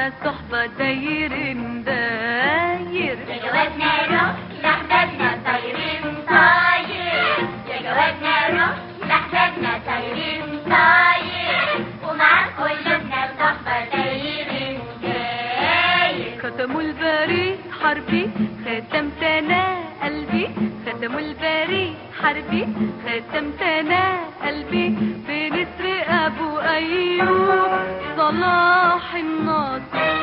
قلوبنا صحبة داير داير يا جوازنا روح لحبابنا طايرين طاير يا جوازنا روح لحبابنا طايرين طاير ومع قلوبنا صحبة دايرين داير ختموا البريد حربي ختمت انا قلبي ختموا البريد حربي ختمت انا قلبي بنسر ابو ايوب صلاح الناصر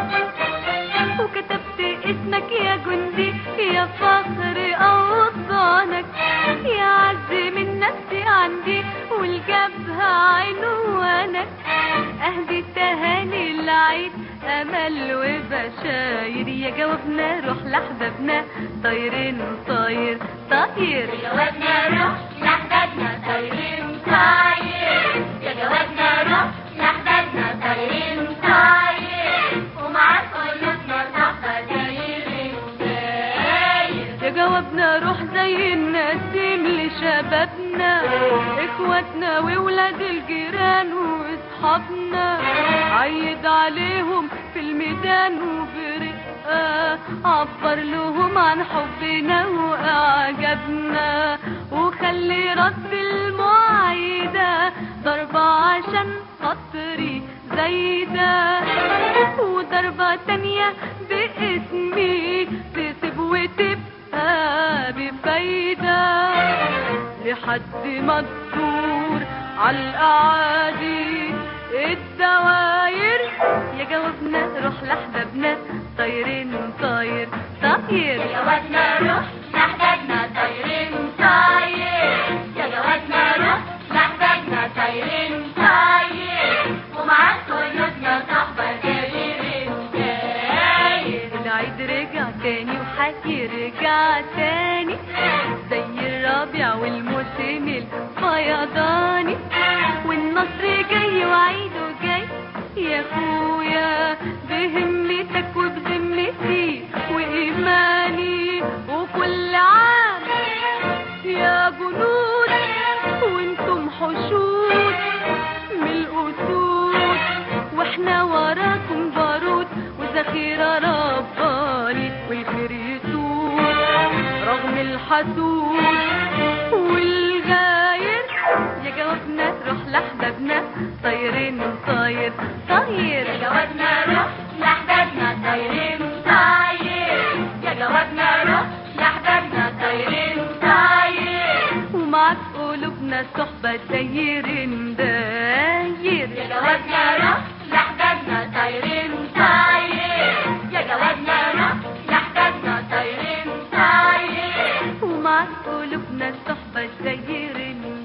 وكتبت اسمك يا جندي يا فخر اوطانك يا عز من نفسي عندي والجبهة عنوانك اهدي تهاني العيد امل وبشاير يا جوابنا روح لحبابنا طايرين طاير طاير يا جوازنا روح لحبابنا طايرين طاير يا جوازنا روح لحبابنا طايرين طاير ومع قلوبنا صحبة دايرين داير يا جوابنا روح زي النسيم لشبابنا اخواتنا وولاد الجيران واصحابنا عيد عليهم في الميدان وبرقة عبر لهم عن حبنا واعجابنا وخلي رد المعايدة ضربة عشان خاطري زايدة وضربة تانية باسمي تسيب وتبقى بفايدة لحد ما تدور عالأعادي الدواير يا جوابنا روح لحبابنا طايرين طاير طاير يا جوازنا روح لحبابنا طايرين طاير يا جوازنا روح لحبابنا طايرين طاير ومع قلوبنا صحبة دايرين داير العيد رجع تاني وهيرجع تاني زي الربيع والموسم الفيضاني والنصر جاي وعيده جاي يا اخويا بهمتك وبذمتي وايماني وكل عام يا جنود وانتم حشود من الاسود واحنا وراكم بارود وذخيره رباني والخير يسود رغم الحسود والغاير يا جوابنا روح لحبابنا طايرين طاير طاير يا جوازنا روح لحبابنا طايرين طاير يا جوازنا روح لحبابنا طايرين طاير ومعك قلوبنا صحبة داير داير يا جوازنا روح لحبابنا طايرين طاير يا جوازنا روح لحبابنا طايرين طاير ومعك قلوبنا صحبة داير